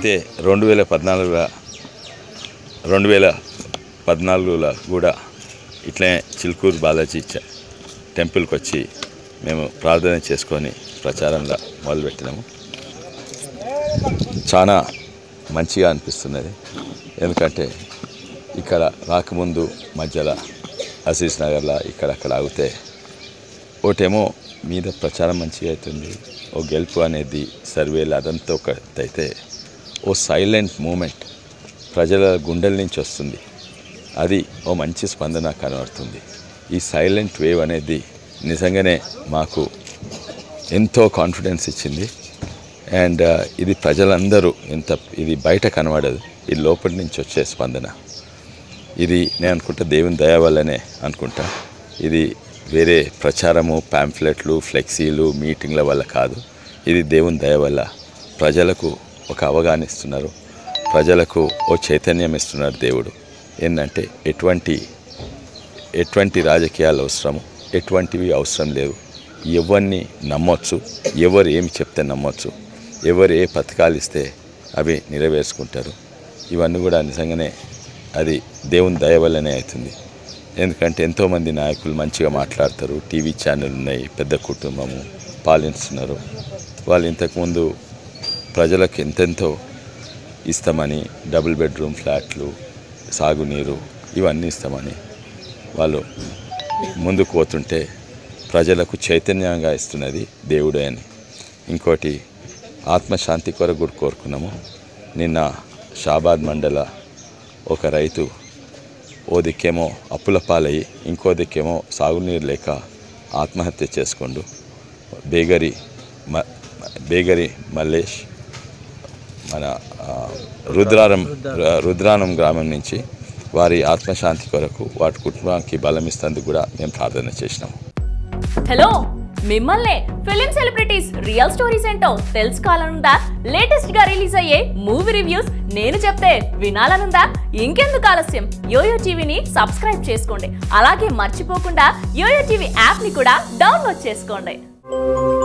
అయితే రెండు వేల పద్నాలుగులో రెండు వేల పద్నాలుగులో కూడా ఇట్లే చిలుకూరు బాలాజీ చ- టెంపుల్కి వచ్చి మేము ప్రార్థన చేసుకొని ప్రచారంగా మొదలుపెట్టినాము చాలా మంచిగా అనిపిస్తున్నది ఎందుకంటే ఇక్కడ రాకముందు మధ్యలో అసీస్ నగర్లో ఇక్కడ అక్కడ ఆగితే ఒకటేమో మీద ప్రచారం మంచిగా అవుతుంది ఓ గెలుపు అనేది సర్వేలు అదంతా ఒక అయితే ఓ సైలెంట్ మూమెంట్ ప్రజల గుండెల నుంచి వస్తుంది అది ఓ మంచి స్పందన కనబడుతుంది ఈ సైలెంట్ వేవ్ అనేది నిజంగానే మాకు ఎంతో కాన్ఫిడెన్స్ ఇచ్చింది అండ్ ఇది ప్రజలందరూ ఎంత ఇది బయట కనబడదు ఇది లోపలి నుంచి వచ్చే స్పందన ఇది నేను అనుకుంటా దేవుని దయ వల్లనే అనుకుంటా ఇది వేరే ప్రచారము ప్యాంఫ్లెట్లు ఫ్లెక్సీలు మీటింగ్ల వల్ల కాదు ఇది దేవుని దయ వల్ల ప్రజలకు ఒక అవగాహన ఇస్తున్నారు ప్రజలకు ఓ చైతన్యం ఇస్తున్నారు దేవుడు ఏంటంటే ఎటువంటి ఎటువంటి రాజకీయాలు అవసరము ఎటువంటివి అవసరం లేవు ఎవరిని నమ్మొచ్చు ఎవరు ఏమి చెప్తే నమ్మొచ్చు ఎవరు ఏ పథకాలు ఇస్తే అవి నెరవేర్చుకుంటారు ఇవన్నీ కూడా నిజంగానే అది దేవుని దయ వల్లనే అవుతుంది ఎందుకంటే ఎంతోమంది నాయకులు మంచిగా మాట్లాడతారు టీవీ ఛానల్ ఉన్నాయి పెద్ద కుటుంబము పాలిస్తున్నారు వాళ్ళు ఇంతకుముందు ప్రజలకు ఎంతెంతో ఇస్తామని డబుల్ బెడ్రూమ్ ఫ్లాట్లు సాగునీరు ఇవన్నీ ఇస్తామని వాళ్ళు ముందుకు పోతుంటే ప్రజలకు చైతన్యంగా ఇస్తున్నది దేవుడే అని ఇంకోటి ఆత్మశాంతి కొరకు కూడా కోరుకున్నాము నిన్న షాబాద్ మండల ఒక రైతు ఓ దిక్కేమో అప్పుల పాలయ్యి ఇంకో దిక్కేమో సాగునీరు లేక ఆత్మహత్య చేసుకుండు బేగరి మ బేగరి మల్లేష్ మన ఆ, రుద్రారం రుద్రానం గ్రామం నుంచి వారి ఆత్మశాంతి కొరకు వాటి కుటుంబానికి బలం ఇస్తందుకు కూడా మేము ప్రార్థన చేసినాము హలో మిమ్మల్నే ఫిలిం సెలబ్రిటీస్ రియల్ స్టోరీస్ ఏంటో తెలుసుకోవాలనుందా లేటెస్ట్ గా రిలీజ్ అయ్యే మూవీ రివ్యూస్ నేను చెప్తే వినాలనుందా ఇంకెందుకు ఆలస్యం యోయో టీవీని సబ్స్క్రైబ్ చేసుకోండి అలాగే మర్చిపోకుండా యోయో టీవీ యాప్ ని కూడా డౌన్లోడ్ చేసుకోండి